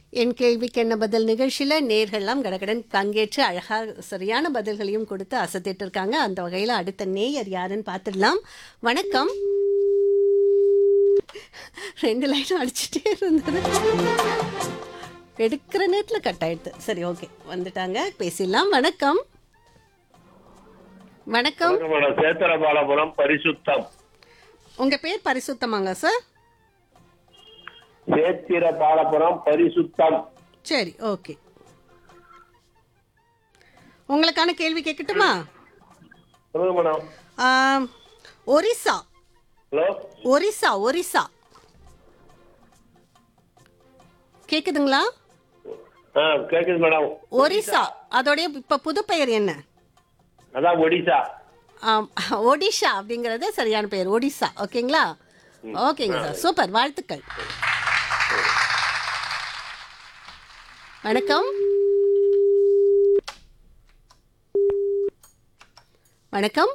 என் கேள்விக்கு என்ன பதில் நிகழ்ச்சியில் நேர்கள்லாம் கடகடன் பங்கேற்று அழகாக சரியான பதில்களையும் கொடுத்து அசத்திட்டு இருக்காங்க அந்த வகையில் அடுத்த நேயர் யாருன்னு பார்த்துடலாம் வணக்கம் ரெண்டு லைனும் அடிச்சுட்டே இருந்தது எடுக்கிற நேரத்தில் கட் ஆயிடுது சரி ஓகே வந்துட்டாங்க பேசிடலாம் வணக்கம் வணக்கம் வணக்கம் மேடம் சேத்திரபாலபுரம் பரிசுத்தம் உங்கள் பேர் பரிசுத்தமாங்க சார் சேத்திரபாலபுரம் பரிசுத்தம் சரி ஓகே உங்களுக்கான கேள்வி கேட்கட்டுமா சொல்லுங்க மேடம் ஆம், ஒரிசா ஹலோ ஒரிசா ஒரிசா கேக்குதுங்களா ஆ கேக்குது மேடம் ஒரிசா அதோடைய இப்ப புது பெயர் என்ன அதான் ஒடிசா ஆம், ஒடிஷா அப்படிங்கறது சரியான பெயர் ஒடிசா ஓகேங்களா ஓகேங்க சார் சூப்பர் வாழ்த்துக்கள் வணக்கம் வணக்கம்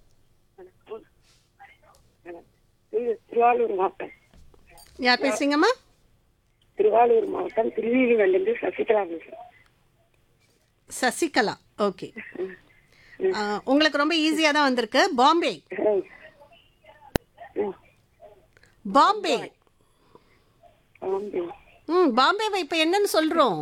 இது திருவாரூர் மாவட்டம் யார் பேசுறீங்கம்மா திருவாரூர் மாவட்டம் திருவிழிவண்டிலிருந்து சசிகலா பேசுறேன் சசிகலா ஓகே உங்களுக்கு ரொம்ப ஈஸியா தான் வந்திருக்கு பாம்பே ம். ம். பாம்பே பாம்பே. ம் பாம்பேவை இப்போ என்னன்னு சொல்றோம்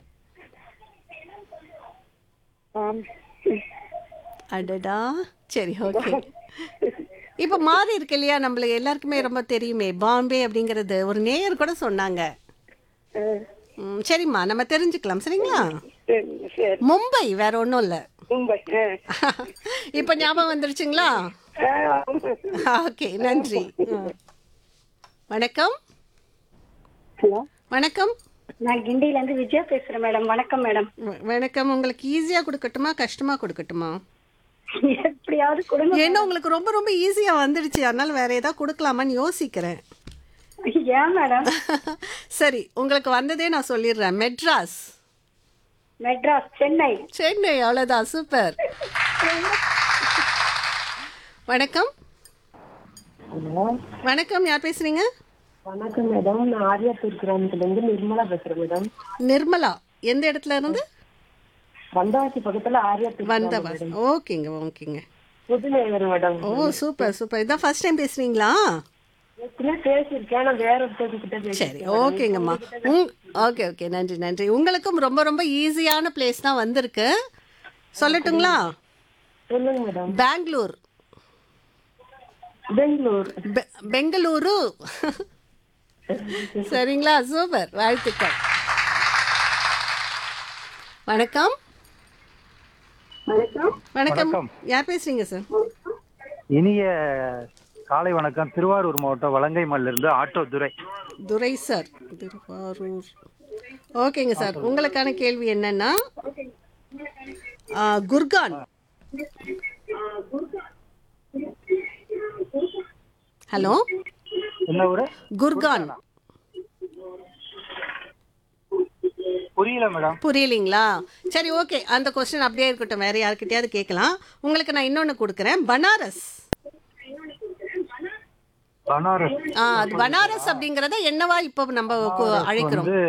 பாம்பே. அடடா சரி ஓகே இப்போ மாறி இருக்கு இல்லையா நம்மளுக்கு எல்லாருக்குமே ரொம்ப தெரியுமே பாம்பே அப்படிங்கிறது ஒரு நேயர் கூட சொன்னாங்க ஆ, ம், சரிம்மா நம்ம தெரிஞ்சுக்கலாம் சரிங்களா சரிங்க, சரி மும்பை வேற ஒன்றும் இல்லை மும்பை ஆ. இப்போ ஞாபகம் வந்துருச்சுங்களா ஆ, ஆமா. ஓகே நன்றி ம். வணக்கம் ஹலோ வணக்கம் நான் கிண்டியில இருந்து விஜயா பேசுறேன் மேடம் வணக்கம் மேடம் வ- வணக்கம் உங்களுக்கு ஈஸியாக கொடுக்கட்டுமா கஷ்டமாக கொடுக்கட்டுமா எப்படியாவது கொடுங்க ஏன்னா உங்களுக்கு ரொம்ப ரொம்ப ஈஸியாக வந்துடுச்சு அதனால வேற ஏதாவது கொடுக்கலாமான்னு யோசிக்கிறேன் ஏன் மேடம் சரி உங்களுக்கு வந்ததே நான் சொல்லிடுறேன் மெட்ராஸ் மெட்ராஸ் சென்னை சென்னை அவ்வளோதான் சூப்பர் வணக்கம் ஹலோ வணக்கம் யார் பேசுறீங்க வணக்கம் மேடம் நான் ஆரியாத்தூர் கிராமத்துல இருந்து நிர்மலா பேசுறேன் மேடம் நிர்மலா எந்த இடத்துல இருந்து வந்தவாசி பக்கத்துல ஆரியாத்தூர் வந்தவா ஓகேங்க ஓகேங்க புதுநேயர் மேடம் ஓ சூப்பர் சூப்பர் இதான் ஃபர்ஸ்ட் டைம் பேசுறீங்களா ஏற்கனவே பேசியிருக்கேன் ஆனா வேற ஒருத்தர் கிட்ட பேசி சரி ஓகேங்கம்மா உங் ஓகே ஓகே நன்றி நன்றி உங்களுக்கும் ரொம்ப ரொம்ப ஈஸியான பிளேஸ் தான் வந்திருக்கு சொல்லட்டுங்களா சொல்லுங்க மேடம் பெங்களூர் பெங்களூர் பெ- பெங்களூரு சரிங்களா சூப்பர் வாழ்த்துக்கள் வணக்கம் வணக்கம் வணக்கம் யார் பேசுறீங்க சார் இனிய காலை வணக்கம் திருவாரூர் மாவட்டம் வலங்கைமல்ல இருந்து ஆட்டோ துரை துரை சார் திருவாரூர் ஓகேங்க சார் உங்களுக்கான கேள்வி என்னன்னா ஆ, குர்கான் ஹலோ என்ன ஊரு குர்கான் புரியல மேடம் புரியலைங்களா சரி ஓகே அந்த கொஸ்டின் அப்படியே இருக்கட்டும் வேற யார்கிட்டயாவது கேட்கலாம் உங்களுக்கு நான் இன்னொன்னு கொடுக்குறேன் பனாரஸ் பனாரஸ் ஆ அது பனாரஸ் அப்படிங்கறத என்னவா இப்போ நம்ம கு- அழைக்கிறோம் வந்து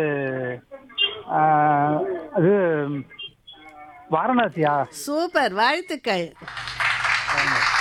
ஆஹ், அது வாரணாசியா சூப்பர் வாழ்த்துக்கள்